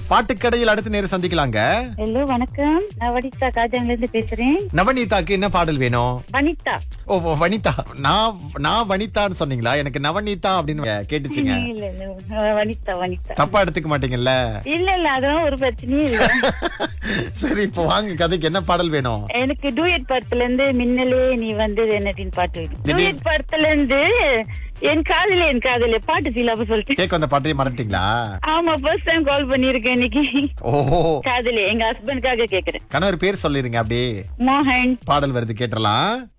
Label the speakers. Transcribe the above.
Speaker 1: பாட்டுக்கடையில் அடுத்த நேரம் சந்திக்கலாங்க
Speaker 2: ஹலோ வணக்கம் நான் வனிதா காஜாங்ல இருந்து பேசுறேன்
Speaker 1: நவநீதாக்கு என்ன பாடல் வேணும்
Speaker 2: வனிதா
Speaker 1: ஓ ஓ, வனிதா நான் நான் வனிதான்னு சொன்னீங்களா எனக்கு நவநீதா அப்படின்னு கேட்டுச்சுங்க
Speaker 2: இல்ல இல்ல அஹ், வனிதா வனிதா
Speaker 1: தப்பா எடுத்துக்க மாட்டீங்கல்ல
Speaker 2: இல்ல இல்ல அதெல்லாம் ஒரு பிரச்சனையும் இல்ல
Speaker 1: சரி இப்போ வாங்க கதைக்கு என்ன பாடல் வேணும்
Speaker 2: எனக்கு டூயட் படத்துல இருந்து மின்னலே நீ வந்தது என்னடின்னு பாட்டு வேணும் டூயட் படத்துல இருந்து என் காதல என் காதல பாட்டு சீலாப சொல்லிட்டு
Speaker 1: கேட்க வந்த பாட்டையும் மறந்துட்டீங்களா
Speaker 2: ஆமா ஃபர்ஸ்ட் டைம் கால் பண்ணிருக்கேன் இன்னைக்கு
Speaker 1: ஓஹோ
Speaker 2: காதலே எங்க ஹஸ்பண்டுக்காக கேக்குறேன்
Speaker 1: கணவர் பேர் சொல்லிருங்க அப்படியே
Speaker 2: மோகன்
Speaker 1: பாடல் வருது கேட்டலாம்